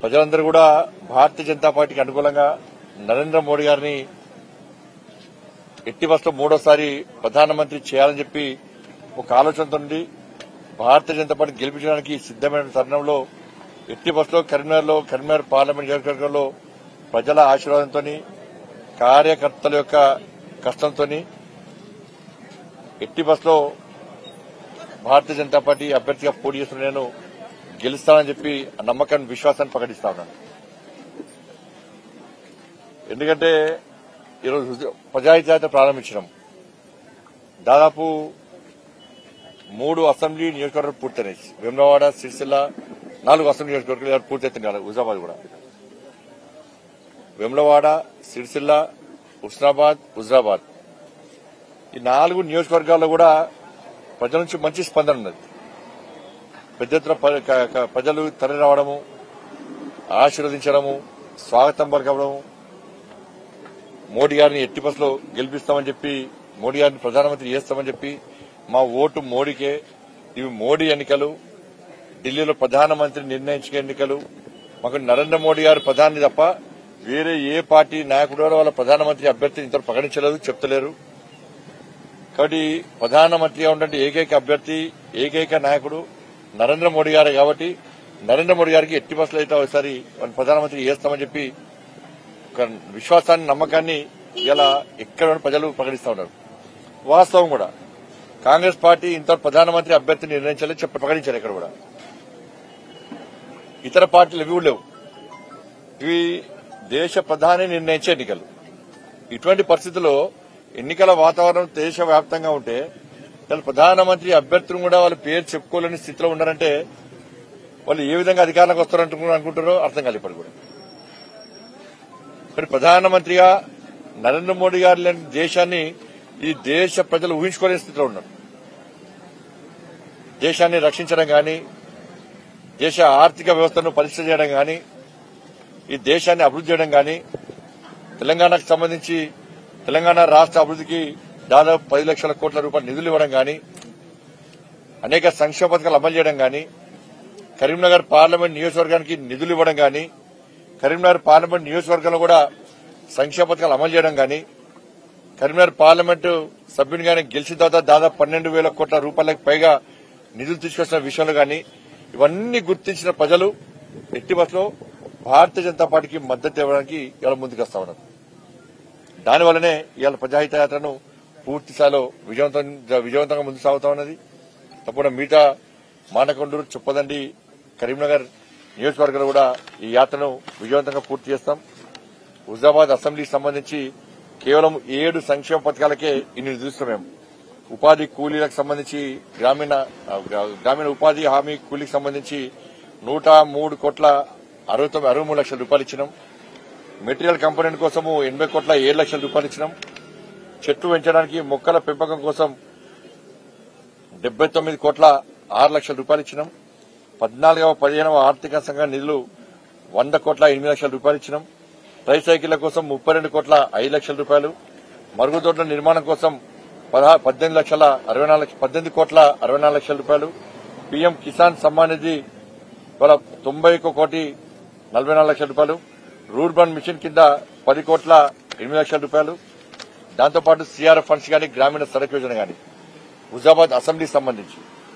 ప్రజలందరూ కూడా భారతీయ జనతా పార్టీకి అనుకూలంగా నరేంద్ర మోడీ గారిని ఎట్టి బస్సులో మూడోసారి ప్రధానమంత్రి చేయాలని చెప్పి ఒక ఆలోచనతో ఉండి భారతీయ జనతా పార్టీ గెలిపించడానికి సిద్దమైన తరుణంలో ఎట్టి బస్సులో కరీంనగర్లో కరీంనగర్ పార్లమెంట్ నియోజకవర్గంలో ప్రజల ఆశీర్వాదంతో కార్యకర్తల యొక్క కష్టంతో ఎట్టి బస్సులో భారతీయ జనతా పార్టీ అభ్యర్థిగా పోటీ చేస్తున్న నేను గెలుస్తానని చెప్పి ఆ నమ్మకాన్ని విశ్వాసాన్ని ప్రకటిస్తా ఉన్నాను ఎందుకంటే ఈరోజు ప్రజాహిత ప్రారంభించడం దాదాపు మూడు అసెంబ్లీ నియోజకవర్గాలు పూర్తయినాయి వేములవాడ సిరిసిల్ల నాలుగు అసెంబ్లీ నియోజకవర్గాలు పూర్తవుతున్నాయి హుజాబాద్ కూడా వేములవాడ సిరిసిల్ల హుస్నాబాద్ హుజరాబాద్ ఈ నాలుగు నియోజకవర్గాల్లో కూడా ప్రజల నుంచి మంచి స్పందన ఉన్నది పెద్ద ఎత్తున ప్ర- క- క- ప్రజలు తరలి రావడము ఆశీర్వదించడము స్వాగతం పలకడము మోడీ గారిని ఎట్టి బస్సులో గెలిపిస్తామని చెప్పి మోడీ గారిని ప్రధానమంత్రి చేస్తామని చెప్పి మా ఓటు మోడీకే ఇవి మోడీ ఎన్నికలు ఢిల్లీలో ప్రధానమంత్రి నిర్ణయించే ఎన్నికలు మాకు నరేంద్ర మోడీ గారు ప్రధాని తప్ప వేరే ఏ పార్టీ నాయకుడు కూడా వాళ్ళ ప్రధానమంత్రి అభ్యర్థిని ఇంత ప్రకటించలేదు చెప్తలేరు కాబట్టి ప్రధానమంత్రిగా ఉన్నటువంటి ఏకైక అభ్యర్థి ఏకైక నాయకుడు నరేంద్ర మోడీ గారే కాబట్టి నరేంద్ర మోడీ గారికి ఎట్టి బస్సులు అయితే ఒకసారి వాళ్ళని ప్రధానమంత్రి చేస్తామని చెప్పి ఒక విశ్వాసాన్ని నమ్మకాన్ని ఇలా ఎక్కడ ఉన్న ప్రజలు ప్రకటిస్తా ఉన్నారు వాస్తవం కూడా కాంగ్రెస్ పార్టీ ఇంత ప్రధానమంత్రి అభ్యర్థిని నిర్ణయించాలని చెప్పి ప్రకటించారు ఇక్కడ కూడా ఇతర పార్టీలు ఇవి కూడా లేవు ఇవి దేశ ప్రధాని నిర్ణయించే ఎన్నికలు ఇటువంటి పరిస్థితుల్లో ఎన్నికల వాతావరణం దేశవ్యాప్తంగా ఉంటే ఇలా ప్రధానమంత్రి అభ్యర్థులు కూడా వాళ్ళ పేరు చెప్పుకోలేని స్థితిలో ఉన్నారంటే వాళ్ళు ఏ విధంగా అధికారంలోకి వస్తారంటున్నారు అనుకుంటారో అర్థం కాదు ఇప్పుడు కూడా మరి ప్రధానమంత్రిగా నరేంద్ర మోడీ గారు లేని దేశాన్ని ఈ దేశ ప్రజలు ఊహించుకోలేని స్థితిలో ఉన్నారు దేశాన్ని రక్షించడం గాని దేశ ఆర్థిక వ్యవస్థను పరీక్ష చేయడం గాని ఈ దేశాన్ని అభివృద్ధి చేయడం గాని తెలంగాణకు సంబంధించి తెలంగాణ రాష్ట్ర అభివృద్ధికి దాదాపు పది లక్షల కోట్ల రూపాయల నిధులు ఇవ్వడం గాని అనేక సంక్షేమ పథకాలు అమలు చేయడం గాని కరీంనగర్ పార్లమెంట్ నియోజకవర్గానికి నిధులు ఇవ్వడం గాని కరీంనగర్ పార్లమెంట్ నియోజకవర్గంలో కూడా సంక్షేమ పథకాలు అమలు చేయడం గాని కరీంనగర్ పార్లమెంటు సభ్యునిగానే గెలిచిన తర్వాత దాదాపు పన్నెండు వేల కోట్ల రూపాయలకు పైగా నిధులు తీసుకొచ్చిన విషయంలో గాని ఇవన్నీ గుర్తించిన ప్రజలు ఎట్టి బస్సులో భారతీయ జనతా పార్టీకి మద్దతు ఇవ్వడానికి ఇవాళ ముందుకు వస్తా ఉన్నారు దానివల్లనే ఇవాళ ప్రజాహిత యాత్రను పూర్తి స్థాయిలో విజయవంతం విజయవంతంగా ముందుకు సాగుతా ఉన్నది తప్పకుండా మిగతా మానకొండూరు చుప్పదండి కరీంనగర్ నియోజకవర్గాలు కూడా ఈ యాత్రను విజయవంతంగా పూర్తి చేస్తాం హుజాబాద్ అసెంబ్లీకి సంబంధించి కేవలం ఏడు సంక్షేమ పథకాలకే ఇన్ని నిధులు మేము ఉపాధి కూలీలకు సంబంధించి గ్రామీణ ఆ, గ్రా- గ్రామీణ ఉపాధి హామీ కూలీకి సంబంధించి నూట మూడు కోట్ల అరవై తొమ్మిది అరవై మూడు లక్షల రూపాయలు ఇచ్చినాం మెటీరియల్ కంపోనెంట్ కోసము ఎనభై కోట్ల ఏడు లక్షల రూపాయలు ఇచ్చినాం చెట్లు పెంచడానికి మొక్కల పెంపకం కోసం డెబ్బై తొమ్మిది కోట్ల ఆరు లక్షల రూపాయలు ఇచ్చినాం పద్నాలుగవ పదిహేనవ ఆర్థిక సంఘ నిధులు వంద కోట్ల ఎనిమిది లక్షల రూపాయలు ఇచ్చినాం ట్రైసైకిళ్ల కోసం ముప్పై రెండు కోట్ల ఐదు లక్షల రూపాయలు మరుగుదొడ్ల నిర్మాణం కోసం పదహా పద్దెనిమిది లక్షల అరవై నాలుగు లక్ష- పద్దెనిమిది కోట్ల అరవై నాలుగు లక్షల రూపాయలు పీఎం కిసాన్ సమ్మాన్ నిధి ఇవాళ తొంభై ఒక్క కోటి నలభై నాలుగు లక్షల రూపాయలు రూర్బన్ మిషన్ కింద పది కోట్ల ఎనిమిది లక్షల రూపాయలు దాంతోపాటు సీఆర్ఎఫ్ ఫండ్స్ గాని గ్రామీణ సడక్ యోజన గాని హుజాబాద్ అసెంబ్లీకి సంబంధించి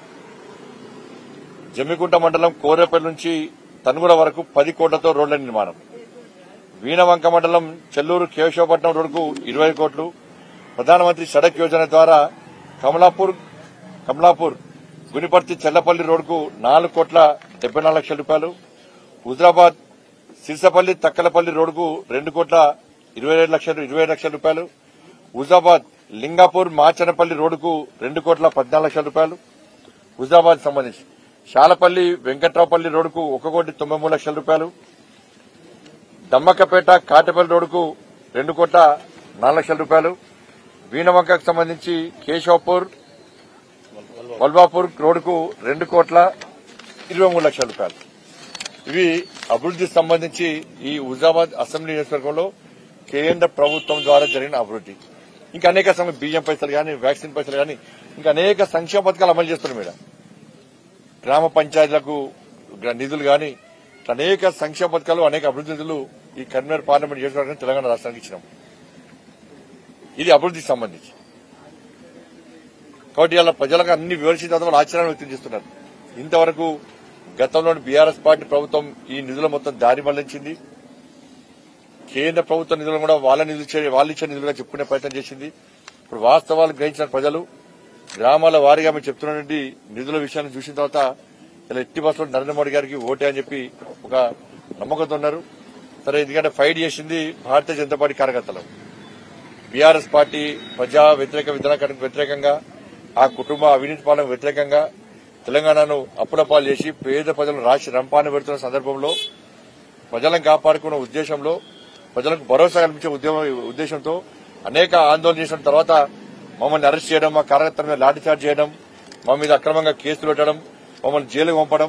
జమ్మికుంట మండలం కోరేపల్లి నుంచి తనుగుల వరకు పది కోట్లతో రోడ్ల నిర్మాణం వీణవంక మండలం చెల్లూరు కేశవపట్నం రోడ్డుకు ఇరవై కోట్లు ప్రధానమంత్రి సడక్ యోజన ద్వారా కమలాపూర్ కమలాపూర్ గునిపర్తి చెల్లపల్లి రోడ్డుకు నాలుగు కోట్ల డెబ్బై నాలుగు లక్షల రూపాయలు హుజరాబాద్ సిరిసపల్లి తక్కలపల్లి రోడ్డుకు రెండు కోట్ల ఇరవై ఏడు లక్షలు ఇరవై ఏడు లక్షల రూపాయలు హుజాబాద్ లింగాపూర్ మాచనపల్లి రోడ్డుకు రెండు కోట్ల పద్నాలుగు లక్షల రూపాయలు హుజాబాద్ సంబంధించి శాలపల్లి వెంకట్రావుపల్లి రోడ్డుకు ఒక కోటి తొంభై మూడు లక్షల రూపాయలు దమ్మక్కపేట కాటపల్లి రోడ్డుకు రెండు కోట్ల నాలుగు లక్షల రూపాయలు వీణవంకకు సంబంధించి కేశవపూర్ వల్వాపూర్ రోడ్డుకు రెండు కోట్ల ఇరవై మూడు లక్షల రూపాయలు ఇవి అభివృద్ధికి సంబంధించి ఈ హుజాబాద్ అసెంబ్లీ నియోజకవర్గంలో కేంద్ర ప్రభుత్వం ద్వారా జరిగిన అభివృద్ది ఇంకా అనేక సమయం బియ్యం పైసలు కానీ వ్యాక్సిన్ పైసలు కానీ ఇంకా అనేక సంక్షేమ పథకాలు అమలు చేస్తున్నాం ఇక్కడ గ్రామ పంచాయతీలకు గ్ర- నిధులు గాని అనేక సంక్షేమ పథకాలు అనేక అభివృద్ధులు ఈ కరీంనగర్ పార్లమెంట్ నియోజకవర్గం తెలంగాణ రాష్ట్రానికి ఇచ్చినాం ఇది అభివృద్ధికి సంబంధించి కాబట్టి ఇలా ప్రజలకు అన్ని వివరించిన తర్వాత వాళ్ళు ఆశ్చర్యాన్ని వ్యక్తం చేస్తున్నారు ఇంతవరకు గతంలోని బీఆర్ఎస్ పార్టీ ప్రభుత్వం ఈ నిధుల మొత్తం దారి మళ్లించింది కేంద్ర ప్రభుత్వ నిధులను కూడా వాళ్ళ నిధులు చే- వాళ్ళు ఇచ్చే నిధులుగా చెప్పుకునే ప్రయత్నం చేసింది ఇప్పుడు వాస్తవాలు గ్రహించిన ప్రజలు గ్రామాల వారీగా మేము చెప్తున్నటువంటి నిధుల విషయాన్ని చూసిన తర్వాత ఇలా ఎట్టి బస్సులో నరేంద్ర మోడీ గారికి ఓటే అని చెప్పి ఒక నమ్మకంతో ఉన్నారు సరే ఎందుకంటే ఫైట్ చేసింది భారతీయ జనతా పార్టీ కార్యకర్తలు బీఆర్ఎస్ పార్టీ ప్రజా వ్యతిరేక విధానానికి వ్యతిరేకంగా ఆ కుటుంబ అవినీతి పాలన వ్యతిరేకంగా తెలంగాణను అప్పుడపాలు చేసి పేద ప్రజలను రాసి రంపాన్ని పెడుతున్న సందర్భంలో ప్రజలను కాపాడుకున్న ఉద్దేశంలో ప్రజలకు భరోసా కల్పించే ఉద్యమ ఉద్దేశంతో అనేక ఆందోళన చేసిన తర్వాత మమ్మల్ని అరెస్ట్ చేయడం మా కార్యకర్తల మీద లాఠీచార్జ్ చేయడం మా మీద అక్రమంగా కేసులు పెట్టడం మమ్మల్ని జైలుకు పంపడం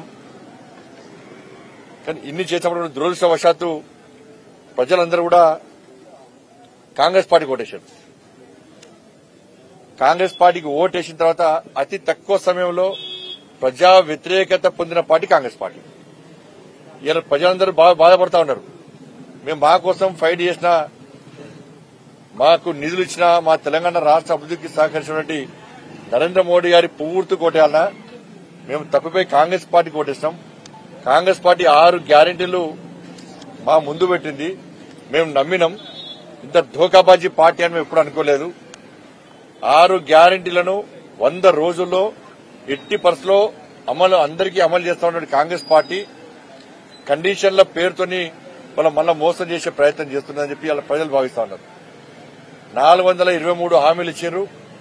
కానీ ఇన్ని చేసినప్పుడు దురదృష్టవశాత్తు ప్రజలందరూ కూడా కాంగ్రెస్ పార్టీకి ఓటేశారు కాంగ్రెస్ పార్టీకి ఓటేసిన తర్వాత అతి తక్కువ సమయంలో ప్రజా వ్యతిరేకత పొందిన పార్టీ కాంగ్రెస్ పార్టీ ఇలా ప్రజలందరూ బాగా బాధపడతా ఉన్నారు మేము మా కోసం ఫైట్ చేసిన మాకు నిధులు ఇచ్చిన మా తెలంగాణ రాష్ట్ర అభివృద్ధికి సహకరించినటువంటి నరేంద్ర మోడీ గారి పూర్తి కోటేయాలన్నా మేము తప్పిపోయి కాంగ్రెస్ పార్టీకి ఓటేస్తాం కాంగ్రెస్ పార్టీ ఆరు గ్యారెంటీలు మా ముందు పెట్టింది మేము నమ్మినాం ఇంత ధోకాబాజీ పార్టీ అని మేము ఎప్పుడు అనుకోలేదు ఆరు గ్యారెంటీలను వంద రోజుల్లో ఎట్టి పరిస్థితిలో అమలు అందరికీ అమలు చేస్తా ఉన్న కాంగ్రెస్ పార్టీ కండిషన్ల పేరుతోని వాళ్ళ మళ్ళా మోసం చేసే ప్రయత్నం చేస్తుందని చెప్పి వాళ్ళ ప్రజలు భావిస్తా ఉన్నారు నాలుగు వందల ఇరవై మూడు హామీలు ఇచ్చారు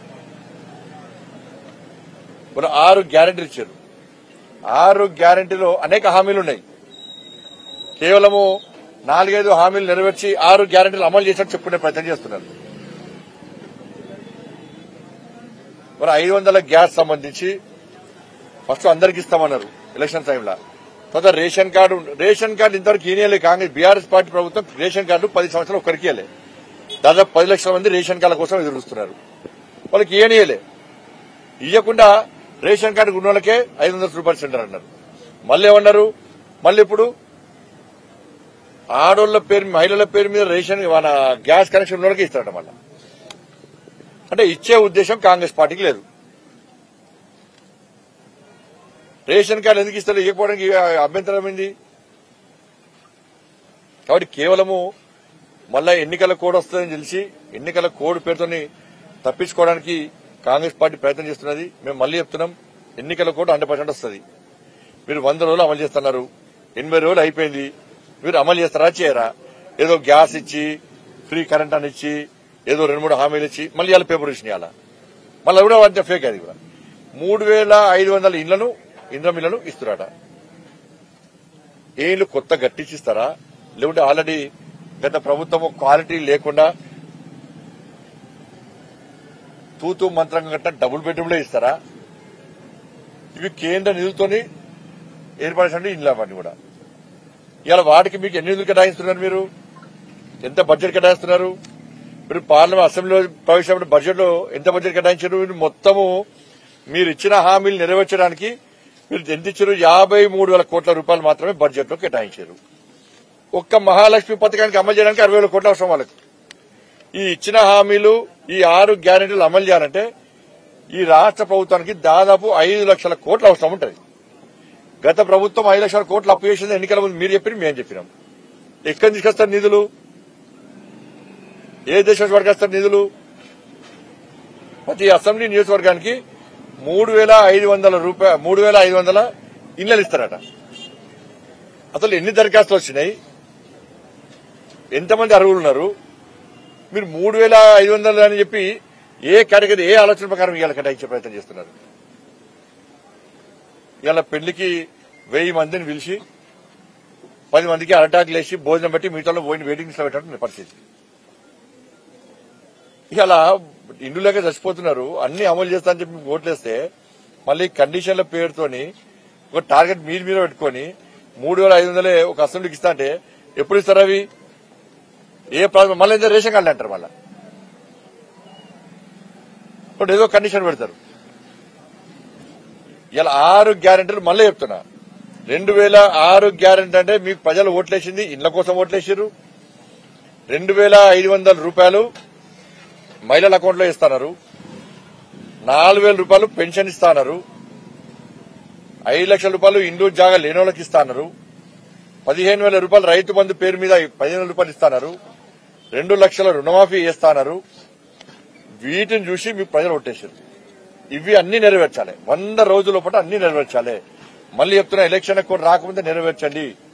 వాళ్ళు ఆరు గ్యారెంటీలు ఇచ్చారు ఆరు గ్యారెంటీలో అనేక హామీలు ఉన్నాయి కేవలము నాలుగైదు హామీలు నెరవేర్చి ఆరు గ్యారెంటీలు అమలు చేసినట్టు చెప్పుకునే ప్రయత్నం చేస్తున్నారు మరి ఐదు వందల గ్యాస్ సంబంధించి ఫస్ట్ అందరికి ఇస్తామన్నారు ఎలక్షన్ టైంలో తర్వాత రేషన్ కార్డు రేషన్ కార్డు ఇంతవరకు ఈయనలే కాంగ్రెస్ బీఆర్ఎస్ పార్టీ ప్రభుత్వం రేషన్ కార్డు పది సంవత్సరాలు ఒకరికి ఇయ్యలే దాదాపు పది లక్షల మంది రేషన్ కార్డుల కోసం ఎదురు చూస్తున్నారు వాళ్ళకి ఇయ్యనియలే ఇయ్యకుండా రేషన్ కార్డు ఉన్న వాళ్ళకే ఐదు వందల రూపాయలు సెంటర్ అన్నారు మళ్ళీ ఏమన్నారు మళ్ళీ ఇప్పుడు ఆడోళ్ల పేరు మహిళల పేరు మీద రేషన్ మన గ్యాస్ కనెక్షన్ ఉన్న వాళ్ళకి ఇస్తారట మళ్ళీ అంటే ఇచ్చే ఉద్దేశం కాంగ్రెస్ పార్టీకి లేదు రేషన్ కార్డు ఎందుకు ఇస్తారు ఇవ్వకపోవడానికి అభ్యంతరం ఏంది కాబట్టి కేవలము మళ్ళా ఎన్నికల కోడ్ వస్తుందని తెలిసి ఎన్నికల కోడ్ పేరుతోని తప్పించుకోవడానికి కాంగ్రెస్ పార్టీ ప్రయత్నం చేస్తున్నది మేము మళ్ళీ చెప్తున్నాం ఎన్నికల కోడ్ హండ్రెడ్ పర్సెంట్ వస్తుంది మీరు వంద రోజులు అమలు చేస్తున్నారు ఎనభై రోజులు అయిపోయింది మీరు అమలు చేస్తారా చేయరా ఏదో గ్యాస్ ఇచ్చి ఫ్రీ కరెంట్ అని ఇచ్చి ఏదో రెండు మూడు హామీలు ఇచ్చి మళ్ళీ ఇవాళ పేపర్ ఇచ్చిన ఇవాళ మళ్ళీ కూడా అంతే ఫేక్ అది కూడా మూడు వేల ఐదు వందల ఇళ్లను ఇంద్రం ఇళ్లను ఇస్తున్నారట ఏ ఇల్లు కొత్త గట్టించిస్తారా లేకుంటే ఆల్రెడీ గత ప్రభుత్వం క్వాలిటీ లేకుండా తూతూ మంత్రంగా గట్ట డబుల్ బెడ్రూమ్లే ఇస్తారా ఇవి కేంద్ర నిధులతోని ఏర్పడిన ఇండ్లు అవన్నీ కూడా ఇవాళ వాటికి మీకు ఎన్ని నిధులు కేటాయిస్తున్నారు మీరు ఎంత బడ్జెట్ కేటాయిస్తున్నారు మీరు పార్లమెంట్ అసెంబ్లీలో ప్రవేశించిన బడ్జెట్ లో ఎంత బడ్జెట్ కేటాయించారు మీరు మొత్తము మీరు ఇచ్చిన హామీలు నెరవేర్చడానికి మీరు ఎంత ఇచ్చారు యాభై మూడు వేల కోట్ల రూపాయలు మాత్రమే బడ్జెట్ లో కేటాయించారు ఒక్క మహాలక్ష్మి పథకానికి అమలు చేయడానికి అరవై వేల కోట్ల అవసరం వాళ్ళకి ఈ ఇచ్చిన హామీలు ఈ ఆరు గ్యారెంటీలు అమలు చేయాలంటే ఈ రాష్ట్ర ప్రభుత్వానికి దాదాపు ఐదు లక్షల కోట్ల అవసరం ఉంటుంది గత ప్రభుత్వం ఐదు లక్షల కోట్లు అప్పు చేసింది ఎన్నికల ముందు మీరు చెప్పి మేము చెప్పినాం ఎక్కడి నుంచి తీసుకొస్తారు నిధులు ఏ దేశం నుంచి పట్టుకొస్తారు నిధులు ప్రతి అసెంబ్లీ నియోజకవర్గానికి మూడు వేల ఐదు వందల రూపాయ మూడు వేల ఐదు వందల ఇళ్లలు ఇస్తారట అసలు ఎన్ని దరఖాస్తులు వచ్చినాయి ఎంతమంది అర్హులు ఉన్నారు మీరు మూడు వేల ఐదు వందలు అని చెప్పి ఏ కేటగిరీ ఏ ఆలోచన ప్రకారం ఇవాళ కేటాయించే ప్రయత్నం చేస్తున్నారు ఇవాళ పెళ్లికి వెయ్యి మందిని పిలిచి పది మందికి అరటాకులు వేసి భోజనం పెట్టి మిగతా పోయిన వెయిటింగ్ లిస్ట్ లో పెట్టడం పరిస్థితి ఇలా ఇండ్లు లేక చచ్చిపోతున్నారు అన్ని అమలు చేస్తా అని చెప్పి ఓట్లేస్తే మళ్ళీ కండిషన్ల పేరుతోని ఒక టార్గెట్ మీరు మీద పెట్టుకొని మూడు వేల ఐదు వందలే ఒక అసెంబ్లీకి ఇస్తా అంటే ఎప్పుడు ఇస్తారు అవి ఏ ప్రాబ్లం మళ్ళీ ఏదో రేషన్ కార్డులు అంటారు మళ్ళీ ఇప్పుడు ఏదో కండిషన్ పెడతారు ఇలా ఆరు గ్యారెంటీలు మళ్ళీ చెప్తున్నా రెండు వేల ఆరు గ్యారెంటీ అంటే మీకు ప్రజలు ఓట్లేసింది ఇండ్ల కోసం ఓట్లేసారు రెండు వేల ఐదు వందల రూపాయలు మహిళల అకౌంట్లో ఇస్తున్నారు నాలుగు వేల రూపాయలు పెన్షన్ ఇస్తున్నారు ఐదు లక్షల రూపాయలు ఇండ్లు జాగా లేని వాళ్ళకి ఇస్తున్నారు పదిహేను వేల రూపాయలు రైతు బంధు పేరు మీద పదిహేను వేల రూపాయలు ఇస్తున్నారు రెండు లక్షల రుణమాఫీ చేస్తున్నారు వీటిని చూసి మీ ప్రజలు ఒట్టేశారు ఇవి అన్ని నెరవేర్చాలి వంద రోజుల పాటు అన్ని నెరవేర్చాలి మళ్ళీ చెప్తున్నా ఎలక్షన్ కూడా రాకముందే నెరవేర్చండి